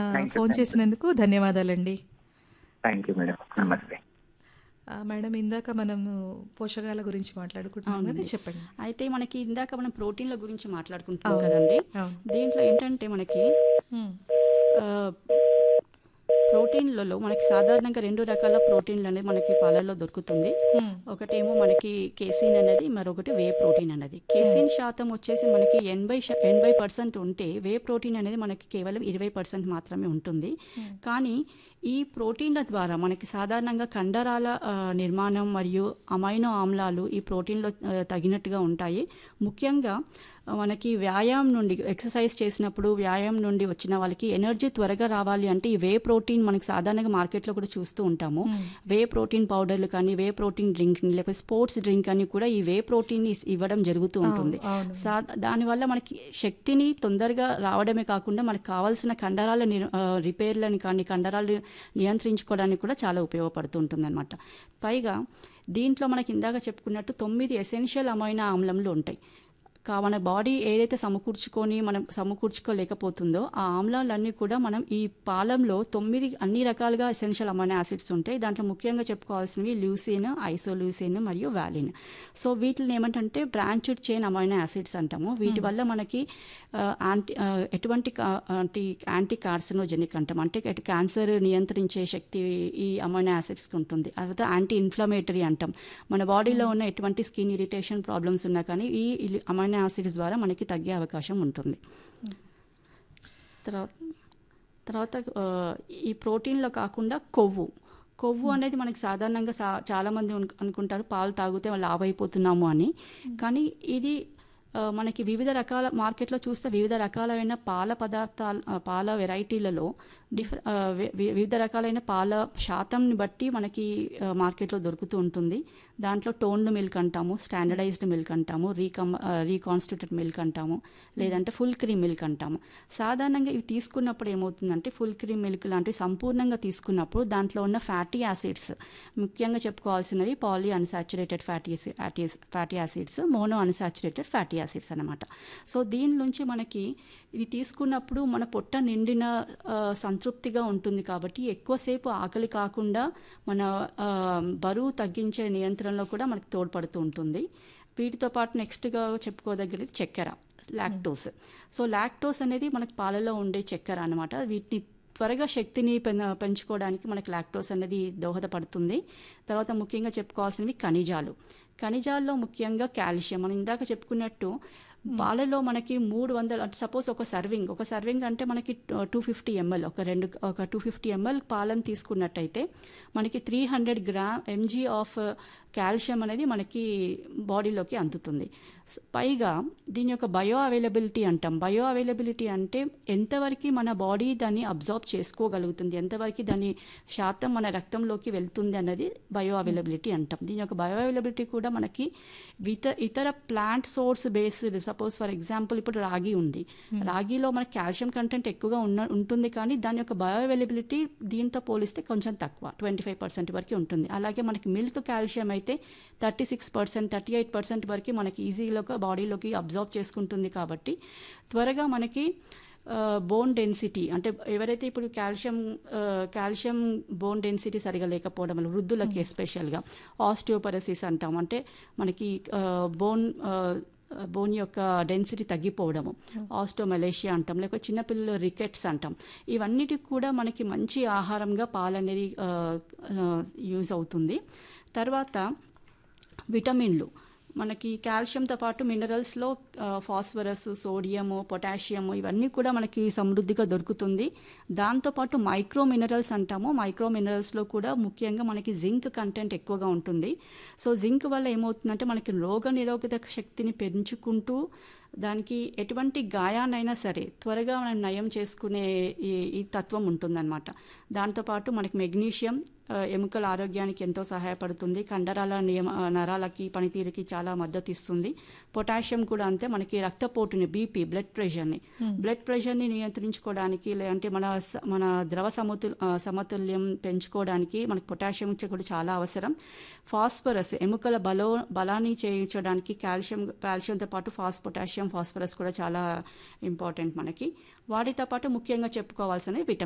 Thank you, phone thank you. చేసినందుకు ధన్యవాదాలండి thank you madam నమస్తే ఆ, మేడం ఇందాక మనము పోషకాల గురించి మాట్లాడుకుంటున్నాం కదా అవునండి. చెప్పండి అయితే మనకి ఇందాక మనం ప్రోటీన్ల గురించి మాట్లాడుకుంటున్నాం కదండి అవును దీంట్లో ఏంటంటే మనకి ఉమ్, ఆ, ప్రోటీన్లలో మనకి సాధారణంగా రెండు రకాల ప్రోటీన్లు అనేది మనకి పాలల్లో దొరుకుతుంది ఉమ్, ఒకటేమో మనకి కేసిన్ అనేది మరొకటి వే ప్రోటీన్ అనేది కేసిన్ శాతం వచ్చేసి మనకి ఎనభై శా- ఎనభై పర్సెంట్ ఉంటే వే ప్రోటీన్ అనేది మనకి కేవలం ఇరవై పర్సెంట్ మాత్రమే ఉంటుంది కానీ ఈ ప్రోటీన్ల ద్వారా మనకి సాధారణంగా కండరాల ఆ, నిర్మాణం మరియు అమైనో ఆమ్లాలు ఈ ప్రోటీన్లో ఆ, తగినట్టుగా ఉంటాయి ముఖ్యంగా ఆ, మనకి వ్యాయామం నుండి ఎక్సర్సైజ్ చేసినప్పుడు వ్యాయామం నుండి వచ్చిన వాళ్ళకి ఎనర్జీ త్వరగా రావాలి అంటే ఈ వే ప్రోటీన్ మనకి సాధారణంగా మార్కెట్లో కూడా చూస్తూ ఉంటాము వే ప్రోటీన్ పౌడర్లు కానీ వే ప్రోటీన్ డ్రింక్ లేకపోతే స్పోర్ట్స్ డ్రింక్ అని కూడా ఈ వే ప్రోటీన్ ఇవ్వడం జరుగుతూ ఉంటుంది అవును. సా దానివల్ల మనకి శక్తిని తొందరగా రావడమే కాకుండా మనకు కావాల్సిన కండరాల నిర్- ఆ, రిపేర్లని కానీ కండరాలు నియంత్రించుకోవడానికి కూడా చాలా ఉపయోగపడుతుంటుంది అనమాట పైగా దీంట్లో మనకి ఇందాక చెప్పుకున్నట్టు తొమ్మిది ఎసెన్షియల్ అమైనా ఆమ్లములు ఉంటాయి కా మన బాడీ ఏదైతే సమకూర్చుకొని మనం సమకూర్చుకోలేకపోతుందో ఆ ఆమ్లాలన్నీ కూడా మనం ఈ పాలంలో తొమ్మిది అన్ని రకాలుగా ఎసెన్షియల్ అమైనో యాసిడ్స్ ఉంటాయి దాంట్లో ముఖ్యంగా చెప్పుకోవాల్సినవి ల్యూసిన్ ఐసోల్యూసిన్ మరియు వ్యాలిన్ సో వీటిని ఏమంటే బ్రాంచ్డ్ చైన్ అమైనో యాసిడ్స్ అంటాము వీటి వల్ల మనకి ఆ, యాంటీ ఆ, ఎటువంటి కా- యాంటీ యాంటీ కార్సినోజెనిక్ అంటాం అంటే ఎటు క్యాన్సర్ నియంత్రించే శక్తి ఈ అమైనో యాసిడ్స్కి ఉంటుంది తర్వాత యాంటీ ఇన్ఫ్లమేటరీ అంటాం మన బాడీలో ఉన్న ఎటువంటి స్కిన్ ఇరిటేషన్ ప్రాబ్లమ్స్ ఉన్నా కానీ ఈ అమైనో యాసిడ్స్ ద్వారా మనకి తగ్గే అవకాశం ఉంటుంది తర్వాత తర్వాత ఆ, ఈ ప్రోటీన్లో కాకుండా కొవ్వు కొవ్వు అనేది మనకి సాధారణంగా సా చాలామంది ఉన్- అనుకుంటారు పాలు తాగితే వాళ్ళు లావు అయిపోతున్నాము అని కానీ ఇది ఆ, మనకి వివిధ రకాల మార్కెట్లో చూస్తే వివిధ రకాలైన పాల పదార్థాల ఆ, పాల వెరైటీలలో డిఫర్ ఆ, వి- వి- వివిధ రకాలైన పాల శాతంని బట్టి మనకి ఆ, మార్కెట్లో దొరుకుతూ ఉంటుంది దాంట్లో టోన్డ్ మిల్క్ అంటాము స్టాండర్డైజ్డ్ మిల్క్ అంటాము రీకమ్ రీకాన్స్టిట్యూటెడ్ మిల్క్ అంటాము లేదంటే ఫుల్ క్రీమ్ మిల్క్ అంటాము సాధారణంగా ఇవి తీసుకున్నప్పుడు ఏమవుతుందంటే ఫుల్ క్రీమ్ మిల్క్ లాంటివి సంపూర్ణంగా తీసుకున్నప్పుడు దాంట్లో ఉన్న ఫ్యాటీ యాసిడ్స్ ముఖ్యంగా చెప్పుకోవాల్సినవి poly unsaturated fatty fatty acids mono unsaturated fatty acids అనమాట సో దీని నుంచి మనకి ఇది తీసుకున్నప్పుడు మన పొట్ట నిండిన ఆ, సంతృప్తిగా ఉంటుంది కాబట్టి ఎక్కువసేపు ఆకలి కాకుండా మన ఆ, బరువు తగ్గించే నియంత్రణలో కూడా మనకు తోడ్పడుతూ ఉంటుంది వీటితో పాటు నెక్స్ట్గా చెప్పుకోదగ్గది చక్కెర లాక్టోస్ సో లాక్టోస్ అనేది మనకి పాలలో ఉండే చక్కెర అనమాట వీటిని త్వరగా శక్తిని పెన- పెంచుకోవడానికి మనకి లాక్టోస్ అనేది దోహదపడుతుంది తర్వాత ముఖ్యంగా చెప్పుకోవాల్సినవి ఖనిజాలు ఖనిజాల్లో ముఖ్యంగా కాల్షియం మనం ఇందాక చెప్పుకున్నట్టు పాలలో మనకి మూడు వందల సపోజ్ ఒక సర్వింగ్ ఒక సర్వింగ్ అంటే మనకి టూ ఫిఫ్టీ ఎంఎల్ ఒక రెండు ఒక టూ ఫిఫ్టీ ఎంఎల్ పాలను తీసుకున్నట్టయితే మనకి three hundred gram MG of calcium అనేది మనకి బాడీలోకి అందుతుంది స- పైగా దీని యొక్క బయో అవైలబిలిటీ అంటాం బయో అవైలబిలిటీ అంటే ఎంతవరకు మన బాడీ దాన్ని అబ్జార్బ్ చేసుకోగలుగుతుంది ఎంతవరకు దాని శాతం మన రక్తంలోకి వెళ్తుంది అన్నది బయో అవైలబిలిటీ అంటాం దీని యొక్క బయో అవైలబిలిటీ కూడా మనకి ఇత ఇతర plant source based suppose for example ఇప్పుడు రాగి ఉంది రాగిలో మనకి కాల్షియం కంటెంట్ ఎక్కువగా ఉన్న ఉంటుంది కానీ దాని యొక్క బయో అవైలబిలిటీ దీంతో పోలిస్తే కొంచెం తక్కువ ట్వంటీ ఫైవ్ పర్సెంట్ వరకు ఉంటుంది అలాగే మనకి మిల్క్ కాల్షియం అయితే thirty six percent thirty eight percent వరకు మనకి ఈజీలోకి బాడీలోకి అబ్జార్బ్ చేసుకుంటుంది కాబట్టి త్వరగా మనకి బోన్ డెన్సిటీ అంటే ఎవరైతే ఇప్పుడు కాల్షియం కాల్షియం బోన్ డెన్సిటీ సరిగా లేకపోవడం వల్ల వృద్ధులకి ఎస్పెషల్గా ఆస్టియోపరసిస్ అంటాం అంటే మనకి బోన్ బోన్ యొక్క డెన్సిటీ తగ్గిపోవడము ఆస్టోమలేషియా అంటాం లేకపోతే చిన్నపిల్లలు రికెట్స్ అంటాం ఇవన్నిటికి కూడా మనకి మంచి ఆహారంగా పాలు అనేది యూజ్ అవుతుంది తర్వాత విటమిన్లు మనకి కాల్షియంతో పాటు మినరల్స్లో ఫాస్ఫరస్ సోడియము పొటాషియము ఇవన్నీ కూడా మనకి సమృద్ధిగా దొరుకుతుంది దాంతోపాటు మైక్రో మినరల్స్ అంటాము మైక్రో మినరల్స్లో కూడా ముఖ్యంగా మనకి జింక్ కంటెంట్ ఎక్కువగా ఉంటుంది సో జింక్ వల్ల ఏమవుతుందంటే మనకి రోగ నిరోధక శక్తిని పెంచుకుంటూ దానికి ఎటువంటి గాయాన్నైనా సరే త్వరగా మనం నయం చేసుకునే ఈ ఈ తత్వం ఉంటుందన్నమాట దాంతోపాటు మనకి మెగ్నీషియం ఆ, ఎముకల ఆరోగ్యానికి ఎంతో సహాయపడుతుంది కండరాల నియమ ఆ, నరాలకి పనితీరుకి చాలా మద్దతు ఇస్తుంది పొటాషియం కూడా అంతే మనకి రక్తపోటుని బీపీ బ్లడ్ ప్రెషర్ని బ్లడ్ ప్రెషర్ని నియంత్రించుకోవడానికి లేదంటే మన స- మన ద్రవ సమతు ఆ, సమతుల్యం పెంచుకోవడానికి మనకి పొటాషియం కూడా చాలా అవసరం ఫాస్ఫరస్ ఎముకల బలో బలాన్ని చేయించడానికి కాల్షియం కాల్షియంతో పాటు ఫాస్ పొటాషియం ఫాస్ఫరస్ కూడా చాలా ఇంపార్టెంట్ మనకి వాటితో పాటు ముఖ్యంగా చెప్పుకోవాల్సిన విటమిన్